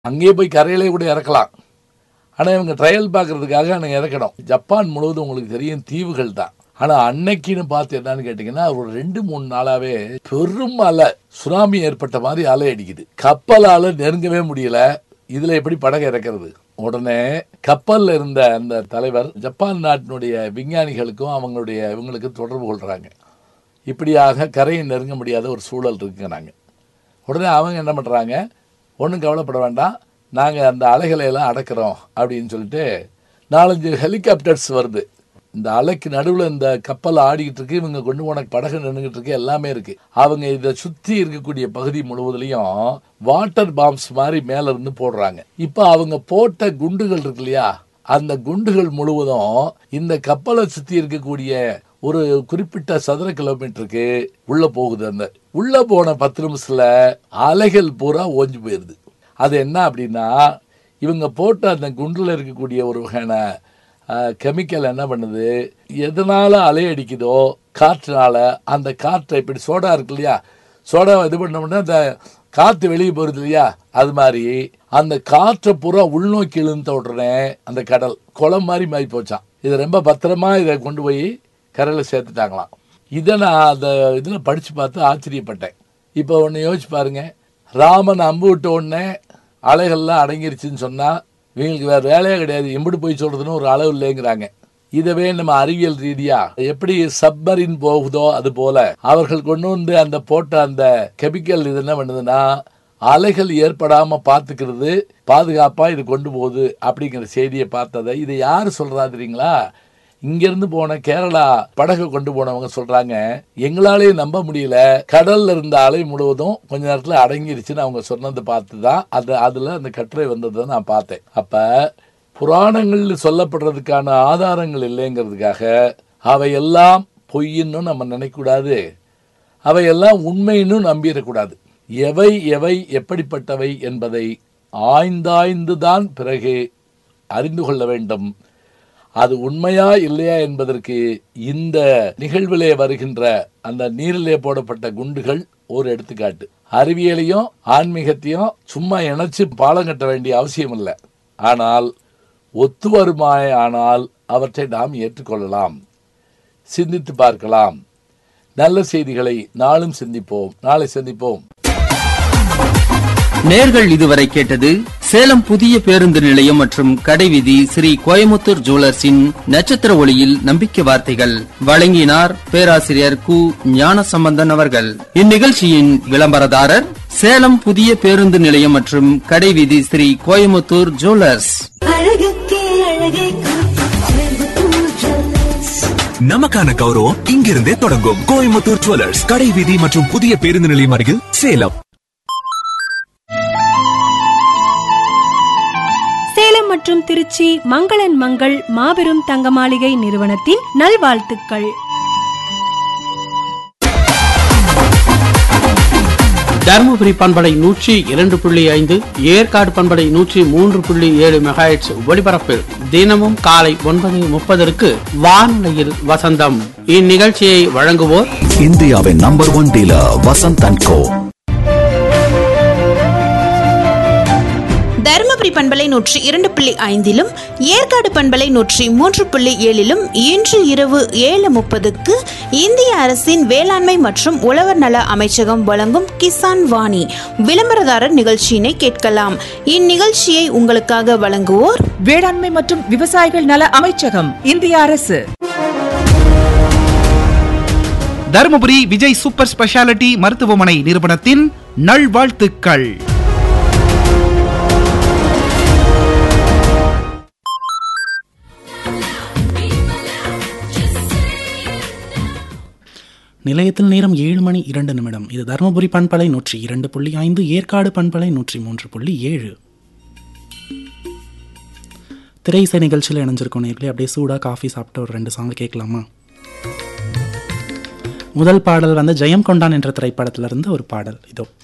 அங்கேயே போய் கரையிலே கூட இறக்கலாம் ஆனால் இவங்க ட்ரையல் பார்க்கறதுக்காக அங்கே இறக்கணும் ஜப்பான் முழுவதும் உங்களுக்கு தெரியும் தீவுகள் தான் ஆனால் அன்னைக்குன்னு பார்த்து என்னன்னு கேட்டிங்கன்னா ஒரு ரெண்டு மூணு நாளாவே பெரும் அலை சுனாமி ஏற்பட்ட மாதிரி அலை அடிக்குது கப்பலால் நெருங்கவே முடியல இதில் எப்படி படகு இறக்கிறது உடனே கப்பல்ல இருந்த அந்த தலைவர் ஜப்பான் நாட்டினுடைய விஞ்ஞானிகளுக்கும் அவங்களுடைய இவங்களுக்கு தொடர்பு கொள்றாங்க இப்படியாக கரையை நெருங்க முடியாத ஒரு சூழல் இருக்குங்கிறாங்க உடனே அவங்க என்ன பண்ணுறாங்க ஒன்றும் கவலைப்பட வேண்டாம் நாங்கள் அந்த அலைகளை எல்லாம் அடக்கிறோம் அப்படின்னு சொல்லிட்டு நாலஞ்சு ஹெலிகாப்டர்ஸ் வருது இந்த அலைக்கு நடுவில் இந்த கப்பல் ஆடிக்கிட்டு இருக்கு இவங்க கொண்டு போன படகு நின்றுகிட்டு இருக்கு எல்லாமே இருக்கு அவங்க இதை சுற்றி இருக்கக்கூடிய பகுதி முழுவதுலையும் வாட்டர் பாம்ஸ் மாதிரி மேல இருந்து போடுறாங்க இப்போ அவங்க போட்ட குண்டுகள் இருக்கு இல்லையா அந்த குண்டுகள் முழுவதும் இந்த கப்பலை சுற்றி இருக்கக்கூடிய ஒரு குறிப்பிட்ட சதுர கிலோமீட்டருக்கு உள்ள போகுது அந்த உள்ள போன பத்து நிமிஷத்துல அலைகள் பூரா ஓஞ்சு போயிருது அது என்ன அப்படின்னா இவங்க போட்ட அந்த குண்டுல இருக்கக்கூடிய ஒரு வகையான கெமிக்கல் என்ன பண்ணுது எதனால அலை அடிக்குதோ காற்றுனால அந்த காற்றை இப்படி சோடா இருக்கு இல்லையா சோடா இது பண்ணோம்னா அந்த காற்று வெளியே போகிறது இல்லையா அது மாதிரி அந்த காற்றை பூரா உள்நோக்கி இழுந்த உடனே அந்த கடல் குளம் மாதிரி மாறி போச்சான் இதை ரொம்ப பத்திரமா இதை கொண்டு போய் கரையில் சேர்த்துட்டாங்களாம் இதை நான் அந்த இதில் படித்து பார்த்து ஆச்சரியப்பட்டேன் இப்போ ஒன்று யோசிச்சு பாருங்க ராமன் அம்பு விட்ட உடனே அலைகள்லாம் அடங்கிருச்சுன்னு சொன்னால் இவங்களுக்கு வேறு வேலையே கிடையாது எம்பிட்டு போய் சொல்கிறதுன்னு ஒரு அளவு இல்லைங்கிறாங்க இதவே நம்ம அறிவியல் ரீதியா எப்படி சப்மரின் போகுதோ அது போல அவர்கள் கொண்டு வந்து அந்த போட்ட அந்த கெமிக்கல் இது என்ன பண்ணுதுன்னா அலைகள் ஏற்படாம பாத்துக்கிறது பாதுகாப்பா இது கொண்டு போகுது அப்படிங்கிற செய்தியை பார்த்ததை இதை யாரு சொல்றா தெரியுங்களா இங்கிருந்து போன கேரளா படகு கொண்டு போனவங்க சொல்றாங்க எங்களாலே நம்ப முடியல கடல்ல இருந்த அலை முழுவதும் கொஞ்ச நேரத்துல அடங்கிருச்சுன்னு அவங்க சொன்னதை பார்த்து தான் அது அதுல அந்த கட்டுரை வந்ததை நான் பார்த்தேன் அப்ப புராணங்கள்ல சொல்லப்படுறதுக்கான ஆதாரங்கள் இல்லைங்கிறதுக்காக அவையெல்லாம் பொய்ன்னு நம்ம நினைக்கக்கூடாது அவையெல்லாம் உண்மைன்னு நம்பிடக்கூடாது எவை எவை எப்படிப்பட்டவை என்பதை ஆய்ந்தாய்ந்து தான் பிறகு அறிந்து கொள்ள வேண்டும் அது உண்மையா இல்லையா என்பதற்கு இந்த நிகழ்விலே வருகின்ற அந்த நீரிலே போடப்பட்ட குண்டுகள் ஒரு எடுத்துக்காட்டு அறிவியலையும் ஆன்மீகத்தையும் சும்மா இணைச்சு பாலம் கட்ட வேண்டிய அவசியம் இல்லை ஆனால் ஒத்து வருமாய் ஆனால் அவற்றை நாம் ஏற்றுக்கொள்ளலாம் சிந்தித்து பார்க்கலாம் நல்ல செய்திகளை நாளும் சிந்திப்போம் நாளை சந்திப்போம் நேர்கள் இதுவரை கேட்டது சேலம் புதிய பேருந்து நிலையம் மற்றும் கடைவீதி ஸ்ரீ கோயமுத்தூர் ஜுவல்லர்ஸின் நட்சத்திர ஒளியில் நம்பிக்கை வார்த்தைகள் வழங்கினார் பேராசிரியர் கு ஞானசம்பந்தன் அவர்கள் இந்நிகழ்ச்சியின் விளம்பரதாரர் சேலம் புதிய பேருந்து நிலையம் மற்றும் கடைவீதி ஸ்ரீ கோயமுத்தூர் ஜுவல்லர்ஸ் அழகுக்கே அழகை கோயம்புத்தூர் ஜுவல்லர்ஸ் நமக்கான கௌரவம் இங்கிருந்தே தொடங்கும் கோயம்புத்தூர் ஜுவல்லர்ஸ் கடை வீதி மற்றும் புதிய பேருந்து நிலையம் அருகில் சேலம் சேலம் மற்றும் திருச்சி மங்களன் மங்கள் மாபெரும் தங்க மாளிகை நிறுவனத்தின் நல்வாழ்த்துக்கள் தருமபுரி பண்பலை நூற்றி இரண்டு புள்ளி ஐந்து ஏற்காடு பண்பலை நூற்றி மூன்று புள்ளி ஏழு மெகாஹெட்ஸ் ஒலிபரப்பில் தினமும் காலை ஒன்பது முப்பதற்கு வானொலியில் வசந்தம் இந்நிகழ்ச்சியை வழங்குவோர் இந்தியாவின் number one dealer Vasanth and co Dharmapuri பண்பலை நூற்றி இரண்டு புள்ளி ஐந்திலும் ஏற்காடு பண்பலை நூற்றி மூன்று புள்ளி ஏழிலும் இன்று இரவு ஏழு முப்பதுக்கு இந்திய அரசின் வேளாண்மை மற்றும் உழவர் நல அமைச்சகம் வழங்கும் கிசான் வாணி விளம்பரதாரர் நிகழ்ச்சியினை கேட்கலாம் இந்நிகழ்ச்சியை உங்களுக்காக வழங்குவோர் வேளாண்மை மற்றும் விவசாயிகள் நல அமைச்சகம் இந்திய அரசு தருமபுரி விஜய் சூப்பர் ஸ்பெஷாலிட்டி மருத்துவமனை நிறுவனத்தின் நல்வாழ்த்துக்கள் நிலையத்தில் நேரம் ஏழு மணி இரண்டு நிமிடம் இது தருமபுரி பண்பலை நூற்றி இரண்டு புள்ளி ஐந்து ஏற்காடு பண்பலை நூற்றி மூன்று புள்ளி ஏழு திரை இசை நிகழ்ச்சியில் இணைஞ்சிருக்கோம் நேர்களே அப்படியே சூடாக காஃபி சாப்பிட்டு ஒரு ரெண்டு சாங் கேட்கலாமா முதல் பாடல் வந்து ஜெயம் கொண்டான் என்ற திரைப்படத்திலிருந்து ஒரு பாடல் இதோ